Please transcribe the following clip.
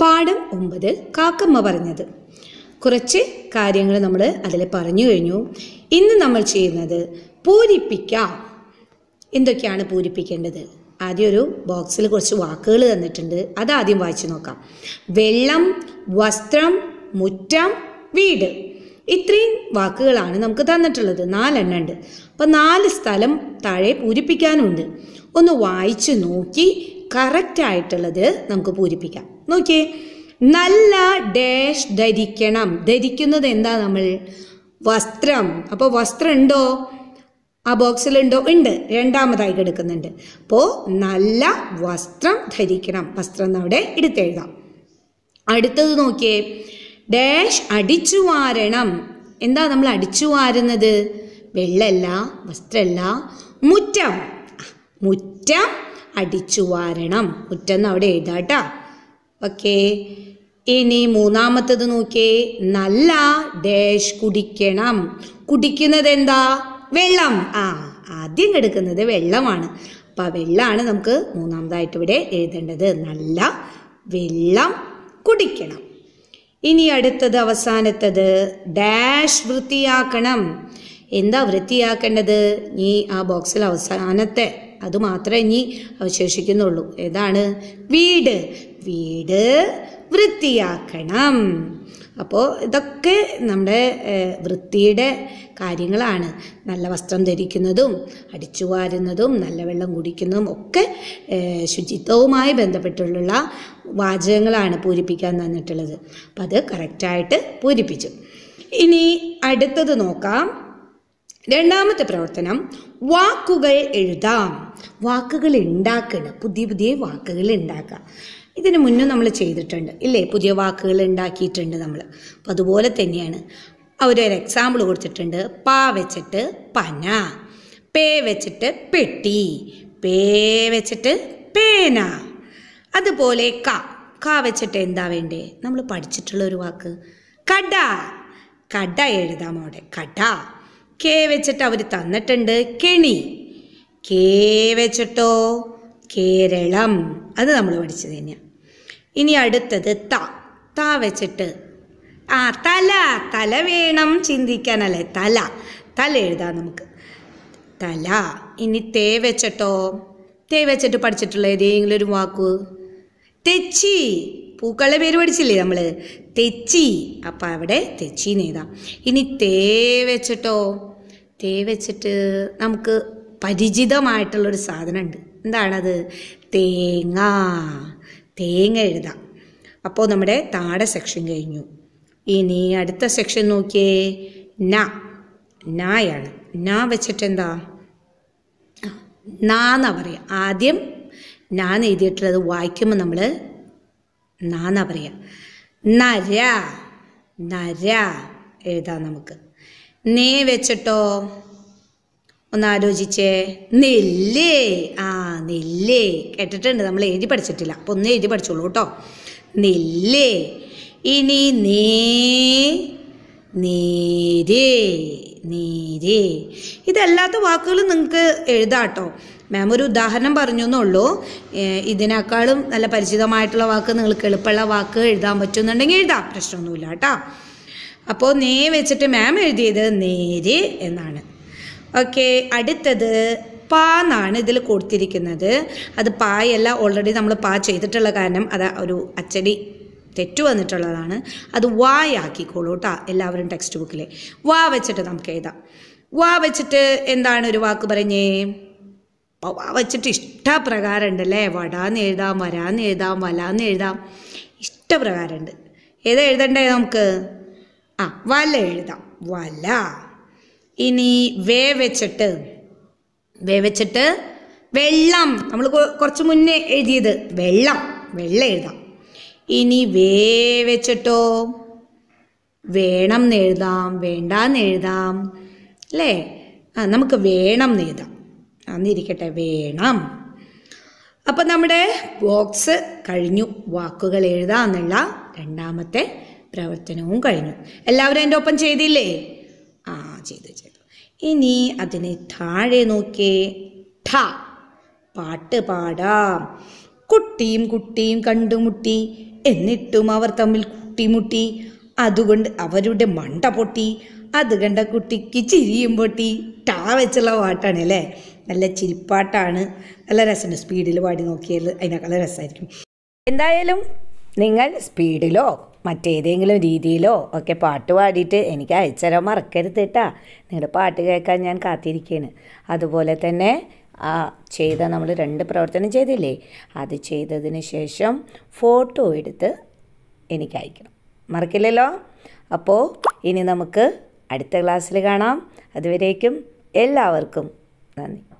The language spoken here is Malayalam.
പാഠം ഒമ്പത് കാക്കമ്മ പറഞ്ഞത് കുറച്ച് കാര്യങ്ങൾ നമ്മൾ അതിൽ പറഞ്ഞു കഴിഞ്ഞു ഇന്ന് നമ്മൾ ചെയ്യുന്നത് പൂരിപ്പിക്കാം എന്തൊക്കെയാണ് പൂരിപ്പിക്കേണ്ടത് ആദ്യം ഒരു ബോക്സിൽ കുറച്ച് വാക്കുകൾ തന്നിട്ടുണ്ട് അത് ആദ്യം വായിച്ചു നോക്കാം വെള്ളം വസ്ത്രം മുറ്റം വീട് ഇത്രയും വാക്കുകളാണ് നമുക്ക് തന്നിട്ടുള്ളത് നാലെണ്ണം ഉണ്ട് അപ്പം നാല് സ്ഥലം താഴെ പൂരിപ്പിക്കാനുണ്ട് ഒന്ന് വായിച്ച് നോക്കി കറക്റ്റ് ആയിട്ടുള്ളത് നമുക്ക് പൂരിപ്പിക്കാം നോക്കിയേ നല്ല ഡാഷ് ധരിക്കണം ധരിക്കുന്നത് എന്താ നമ്മൾ വസ്ത്രം അപ്പോൾ വസ്ത്രം ഉണ്ടോ ആ ബോക്സിലുണ്ടോ ഉണ്ട് രണ്ടാമതായി കിടക്കുന്നുണ്ട് അപ്പോൾ നല്ല വസ്ത്രം ധരിക്കണം വസ്ത്രം എന്ന് അവിടെ എടുത്തെഴുതാം അടുത്തത് നോക്കിയേ ഡാഷ് അടിച്ചു വാരണം എന്താ നമ്മൾ അടിച്ചു വാരുന്നത് വെള്ളമല്ല വസ്ത്രമല്ല മുറ്റം മുറ്റം അടിച്ചു വാരണം മുറ്റം എന്ന് അവിടെ എഴുതാട്ടാ ഓക്കെ ഇനി മൂന്നാമത്തത് നോക്കിയേ നല്ല ഡാഷ് കുടിക്കണം കുടിക്കുന്നത് എന്താ വെള്ളം ആ ആദ്യം കിടക്കുന്നത് വെള്ളമാണ് അപ്പം ആ വെള്ളമാണ് നമുക്ക് മൂന്നാമതായിട്ട് ഇവിടെ എഴുതേണ്ടത് നല്ല വെള്ളം കുടിക്കണം ഇനി അടുത്തത് അവസാനത്തത് ഡാഷ് വൃത്തിയാക്കണം എന്താ വൃത്തിയാക്കേണ്ടത് ഈ ആ ബോക്സിൽ അവസാനത്തെ അത് മാത്രമേ ഇനി അവശേഷിക്കുന്നുള്ളൂ ഏതാണ് വീട് വീട് വൃത്തിയാക്കണം അപ്പോൾ ഇതൊക്കെ നമ്മുടെ ഏഹ്, വൃത്തിയുടെ കാര്യങ്ങളാണ് നല്ല വസ്ത്രം ധരിക്കുന്നതും അടിച്ചു വാരുന്നതും നല്ല വെള്ളം കുടിക്കുന്നതും ഒക്കെ ഏഹ്, ശുചിത്വവുമായി ബന്ധപ്പെട്ടുള്ള വാചകങ്ങളാണ് പൂരിപ്പിക്കാൻ തന്നിട്ടുള്ളത് അപ്പം അത് കറക്റ്റായിട്ട് പൂരിപ്പിച്ചു ഇനി അടുത്തത് നോക്കാം രണ്ടാമത്തെ പ്രവർത്തനം വാക്കുകൾ എഴുതാം വാക്കുകൾ ഉണ്ടാക്കണം പുതിയ പുതിയ വാക്കുകൾ ഉണ്ടാക്കാം ഇതിന് മുന്നേ നമ്മൾ ചെയ്തിട്ടുണ്ട് ഇല്ലേ പുതിയ വാക്കുകൾ ഉണ്ടാക്കിയിട്ടുണ്ട് നമ്മൾ അപ്പം അതുപോലെ തന്നെയാണ് അവരൊരു എക്സാമ്പിൾ കൊടുത്തിട്ടുണ്ട് പാ വെച്ചിട്ട് പന പേ വെച്ചിട്ട് പെട്ടി പേ വെച്ചിട്ട് പേന അതുപോലെ ക ക വെച്ചിട്ട് എന്താ വേണ്ടേ നമ്മൾ പഠിച്ചിട്ടുള്ള ഒരു വാക്ക് കട കട എഴുതാം അവിടെ കട കെ വെച്ചിട്ട് അവർ തന്നിട്ടുണ്ട് കെണി കേ വെച്ചിട്ടോ കേരളം അത് നമ്മൾ പഠിച്ചത് തന്നെയാണ് ഇനി അടുത്തത് ത ത വെച്ചിട്ട് ആ തല തല വേണം ചിന്തിക്കാനല്ലേ തല തല എഴുതാം നമുക്ക് തല ഇനി തേ വെച്ചിട്ടോ തേ വെച്ചിട്ട് പഠിച്ചിട്ടുള്ള ഏതെങ്കിലും ഒരു വാക്ക് തെച്ചി പൂക്കളുടെ പേര് പഠിച്ചില്ലേ നമ്മൾ തെച്ചി അപ്പം അവിടെ തെച്ചിന്ന് എഴുതാം ഇനി തേ വെച്ചിട്ടോ തേ വെച്ചിട്ട് നമുക്ക് പരിചിതമായിട്ടുള്ളൊരു സാധനമുണ്ട് എന്താണത് തേങ്ങ തേങ്ങ എഴുതാം അപ്പോൾ നമ്മുടെ താഴെ സെക്ഷൻ കഴിഞ്ഞു ഇനി അടുത്ത സെക്ഷൻ നോക്കിയേ ന നായാണ് നാ വെച്ചിട്ട് എന്താ നാന്നാ പറയുക ആദ്യം ഞാൻ എഴുതിയിട്ടുള്ളത് വായിക്കുമ്പോൾ നമ്മൾ നാന്നാ പറയുക നര നര എഴുതാം നമുക്ക് നേ വെച്ചിട്ടോ ഒന്ന് ആലോചിച്ചേ നെല്ല് ആ നെല്ല് കേട്ടിട്ടുണ്ട് നമ്മൾ എഴുതി പഠിച്ചിട്ടില്ല അപ്പോൾ ഒന്ന് എഴുതി പഠിച്ചോളൂ കേട്ടോ നെല്ല് ഇനി നേ നേര് നേര് ഇതല്ലാത്ത വാക്കുകൾ നിങ്ങൾക്ക് എഴുതാം കേട്ടോ മാം ഒരു ഉദാഹരണം പറഞ്ഞു എന്നുള്ളൂ ഏഹ് ഇതിനേക്കാളും നല്ല പരിചിതമായിട്ടുള്ള വാക്ക് നിങ്ങൾക്ക് എളുപ്പമുള്ള വാക്ക് എഴുതാൻ പറ്റുന്നുണ്ടെങ്കിൽ എഴുതാം പ്രശ്നമൊന്നുമില്ല കേട്ടോ അപ്പോൾ നേ വെച്ചിട്ട് മാം എഴുതിയത് നേര് എന്നാണ് ഓക്കെ അടുത്തത് പാ എന്നാണ് ഇതിൽ കൊടുത്തിരിക്കുന്നത് അത് പായല്ല ഓൾറെഡി നമ്മൾ പാ ചെയ്തിട്ടുള്ള കാരണം അത് ഒരു അച്ചടി തെറ്റു വന്നിട്ടുള്ളതാണ് അത് വായാക്കിക്കോളൂ കേട്ടോ എല്ലാവരും ടെക്സ്റ്റ് ബുക്കിലെ വാ വെച്ചിട്ട് നമുക്ക് എഴുതാം വാ വെച്ചിട്ട് എന്താണ് ഒരു വാക്ക് പറഞ്ഞേ അപ്പോൾ വാ വെച്ചിട്ട് ഇഷ്ടപ്രകാരം ഉണ്ടല്ലേ വടാന്ന് എഴുതാം വരാന്ന് എഴുതാം വലാന്ന് എഴുതാം ഇഷ്ടപ്രകാരമുണ്ട് ഏതാ എഴുതണ്ടേ നമുക്ക് ആ വല എഴുതാം വല ഇനി വേ വെച്ചിട്ട് വേ വെച്ചിട്ട് വെള്ളം നമ്മൾ കുറച്ച് മുന്നേ എഴുതിയത് വെള്ളം വെള്ളം എഴുതാം ഇനി വേ വെച്ചിട്ടോ വേണം എന്ന് എഴുതാം വേണ്ടാന്ന് എഴുതാം അല്ലേ ആ നമുക്ക് വേണം എന്ന് എഴുതാം അന്നിരിക്കട്ടെ വേണം അപ്പം നമ്മുടെ ബോക്സ് കഴിഞ്ഞു വാക്കുകൾ എഴുതാന്നുള്ള രണ്ടാമത്തെ പ്രവർത്തനവും കഴിഞ്ഞു എല്ലാവരും എൻ്റെ ഒപ്പം ചെയ്തില്ലേ ആ ചെയ്തു ചെയ്തു ഇനി അതിന് താഴെ നോക്കിയേ ഠ പാട്ട് പാടാം കുട്ടിയും കുട്ടിയും കണ്ടുമുട്ടി എന്നിട്ടും അവർ തമ്മിൽ കുട്ടിമുട്ടി അതുകൊണ്ട് അവരുടെ മണ്ട പൊട്ടി അത് കണ്ട കുട്ടിക്ക് ചിരിയും പൊട്ടി ടാ വെച്ചുള്ള പാട്ടാണ് അല്ലേ നല്ല ചിരിപ്പാട്ടാണ് നല്ല രസമുണ്ട് സ്പീഡിൽ പാടി നോക്കിയാൽ അതിനേക്കാൾ രസമായിരിക്കും എന്തായാലും നിങ്ങൾ സ്പീഡിലോ മറ്റേതെങ്കിലും രീതിയിലോ ഒക്കെ പാട്ട് പാടിയിട്ട് എനിക്ക് അയച്ചുതരാൻ മറക്കരുത് കേട്ടാ നിങ്ങളുടെ പാട്ട് കേൾക്കാൻ ഞാൻ കാത്തിരിക്കുകയാണ് അതുപോലെ തന്നെ ആ ചെയ്ത നമ്മൾ രണ്ട് പ്രവർത്തനം ചെയ്തില്ലേ അത് ചെയ്തതിന് ശേഷം ഫോട്ടോ എടുത്ത് എനിക്ക് അയക്കണം മറക്കില്ലല്ലോ അപ്പോൾ ഇനി നമുക്ക് അടുത്ത ക്ലാസ്സിൽ കാണാം അതുവരേക്കും എല്ലാവർക്കും നന്ദി